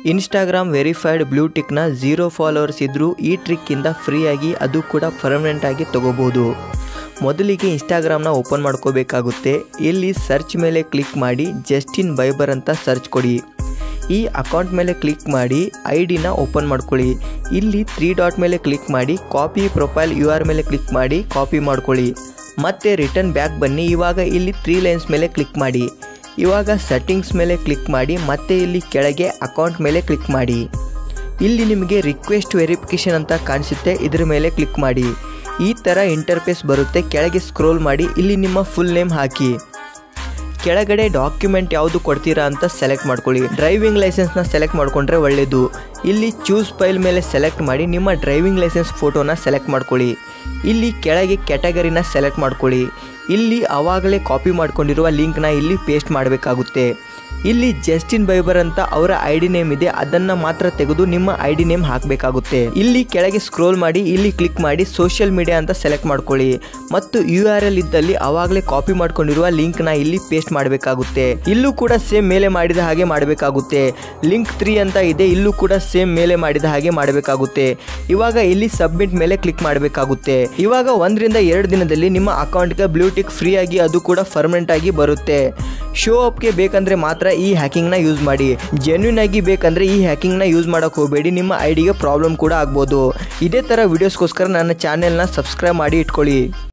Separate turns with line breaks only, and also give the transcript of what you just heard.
Instagram verified ಬ್ಲೂಟಿಕ್ನ zero followers ಇದ್ದರೂ ಈ ಟ್ರಿಕ್ಕಿಂದ ಫ್ರೀಯಾಗಿ ಅದು ಕೂಡ ಪರ್ಮನೆಂಟ್ ಆಗಿ ತಗೋಬೋದು ಮೊದಲಿಗೆ ಇನ್ಸ್ಟಾಗ್ರಾಮ್ನ ಓಪನ್ ಮಾಡ್ಕೋಬೇಕಾಗುತ್ತೆ ಇಲ್ಲಿ ಸರ್ಚ್ ಮೇಲೆ ಕ್ಲಿಕ್ ಮಾಡಿ ಜಸ್ಟಿನ್ ಬೈಬರ್ ಅಂತ ಸರ್ಚ್ ಕೊಡಿ ಈ ಅಕೌಂಟ್ ಮೇಲೆ ಕ್ಲಿಕ್ ಮಾಡಿ ಐ ಡಿನ ಓಪನ್ ಮಾಡ್ಕೊಳ್ಳಿ ಇಲ್ಲಿ ತ್ರೀ ಡಾಟ್ ಮೇಲೆ ಕ್ಲಿಕ್ ಮಾಡಿ ಕಾಪಿ ಪ್ರೊಫೈಲ್ ಯು ಆರ್ ಮೇಲೆ ಕ್ಲಿಕ್ ಮಾಡಿ ಕಾಪಿ ಮಾಡ್ಕೊಳ್ಳಿ ಮತ್ತೆ ರಿಟರ್ನ್ ಬ್ಯಾಕ್ ಬನ್ನಿ ಇವಾಗ ಇಲ್ಲಿ ತ್ರೀ ಲೈನ್ಸ್ ಮೇಲೆ ಕ್ಲಿಕ್ ಮಾಡಿ ಇವಾಗ ಸೆಟ್ಟಿಂಗ್ಸ್ ಮೇಲೆ ಕ್ಲಿಕ್ ಮಾಡಿ ಮತ್ತೆ ಇಲ್ಲಿ ಕೆಳಗೆ ಅಕೌಂಟ್ ಮೇಲೆ ಕ್ಲಿಕ್ ಮಾಡಿ ಇಲ್ಲಿ ನಿಮಗೆ ರಿಕ್ವೆಸ್ಟ್ ವೆರಿಫಿಕೇಷನ್ ಅಂತ ಕಾಣಿಸುತ್ತೆ ಇದ್ರ ಮೇಲೆ ಕ್ಲಿಕ್ ಮಾಡಿ ಈ ಥರ ಇಂಟರ್ಫೇಸ್ ಬರುತ್ತೆ ಕೆಳಗೆ ಸ್ಕ್ರೋಲ್ ಮಾಡಿ ಇಲ್ಲಿ ನಿಮ್ಮ ಫುಲ್ ನೇಮ್ ಹಾಕಿ ಕೆಳಗಡೆ ಡಾಕ್ಯುಮೆಂಟ್ ಯಾವುದು ಕೊಡ್ತೀರಾ ಅಂತ ಸೆಲೆಕ್ಟ್ ಮಾಡ್ಕೊಳ್ಳಿ ಡ್ರೈವಿಂಗ್ ಲೈಸೆನ್ಸ್ನ ಸೆಲೆಕ್ಟ್ ಮಾಡ್ಕೊಂಡ್ರೆ ಒಳ್ಳೆಯದು ಇಲ್ಲಿ ಚೂಸ್ ಫೈಲ್ ಮೇಲೆ ಸೆಲೆಕ್ಟ್ ಮಾಡಿ ನಿಮ್ಮ ಡ್ರೈವಿಂಗ್ ಲೈಸೆನ್ಸ್ ಫೋಟೋನ ಸೆಲೆಕ್ಟ್ ಮಾಡ್ಕೊಳ್ಳಿ ಇಲ್ಲಿ ಕೆಳಗೆ ಕ್ಯಾಟಗರಿನ ಸೆಲೆಕ್ಟ್ ಮಾಡ್ಕೊಳ್ಳಿ ಇಲ್ಲಿ ಆವಾಗಲೇ ಕಾಪಿ ಮಾಡ್ಕೊಂಡಿರುವ ಲಿಂಕ್ನ ಇಲ್ಲಿ ಪೇಸ್ಟ್ ಮಾಡಬೇಕಾಗುತ್ತೆ ಇಲ್ಲಿ ಜಸ್ಟಿನ್ ಬೈಬರ್ ಅಂತ ಅವರ ಐ ಡಿ ನೇಮ್ ಇದೆ ಅದನ್ನು ಮಾತ್ರ ತೆಗೆದು ನಿಮ್ಮ ಐ ಡಿ ನೇಮ್ ಹಾಕಬೇಕಾಗುತ್ತೆ ಇಲ್ಲಿ ಕೆಳಗೆ ಸ್ಕ್ರೋಲ್ ಮಾಡಿ ಇಲ್ಲಿ ಕ್ಲಿಕ್ ಮಾಡಿ ಸೋಷಿಯಲ್ ಮೀಡಿಯಾ ಅಂತ ಸೆಲೆಕ್ಟ್ ಮಾಡ್ಕೊಳ್ಳಿ ಮತ್ತು ಯು ಆರ್ ಎಲ್ ಇದ್ದಲ್ಲಿ ಆವಾಗಲೇ ಕಾಪಿ ಮಾಡ್ಕೊಂಡಿರುವ ಲಿಂಕ್ನ ಇಲ್ಲಿ ಪೇಸ್ಟ್ ಮಾಡಬೇಕಾಗುತ್ತೆ ಇಲ್ಲೂ ಕೂಡ ಸೇಮ್ ಮೇಲೆ ಮಾಡಿದ ಹಾಗೆ ಮಾಡಬೇಕಾಗುತ್ತೆ ಲಿಂಕ್ ತ್ರೀ ಅಂತ ಇದೆ ಇಲ್ಲೂ ಕೂಡ ಸೇಮ್ ಮೇಲೆ ಮಾಡಿದ ಹಾಗೆ ಮಾಡಬೇಕಾಗುತ್ತೆ ಇವಾಗ ಇಲ್ಲಿ ಸಬ್ಮಿಟ್ ಮೇಲೆ ಕ್ಲಿಕ್ ಮಾಡಬೇಕಾಗುತ್ತೆ ಇವಾಗ ಒಂದರಿಂದ ಎರಡು ದಿನದಲ್ಲಿ ನಿಮ್ಮ ಅಕೌಂಟ್ಗೆ ಬ್ಲೂಟಿಕ್ ಫ್ರೀ ಆಗಿ ಅದು ಕೂಡ ಪರ್ಮನೆಂಟ್ ಆಗಿ ಬರುತ್ತೆ ಶೋ ಅಪ್ಗೆ ಬೇಕಂದ್ರೆ ಮಾತ್ರ ಈ ಹ್ಯಾಕಿಂಗ್ನ ಯೂಸ್ ಮಾಡಿ ಜೆನ್ಯೂನ್ ಆಗಿ ಬೇಕಂದ್ರೆ ಈ ಹ್ಯಾಕಿಂಗ್ನ ಯೂಸ್ ಮಾಡೋಕೆ ಹೋಗಬೇಡಿ ನಿಮ್ಮ ಐಡಿಗೆ ಪ್ರಾಬ್ಲಮ್ ಕೂಡ ಆಗ್ಬೋದು ಇದೇ ಥರ ವಿಡಿಯೋಸ್ಗೋಸ್ಕರ ನನ್ನ ಚಾನೆಲ್ನ ಸಬ್ಸ್ಕ್ರೈಬ್ ಮಾಡಿ ಇಟ್ಕೊಳ್ಳಿ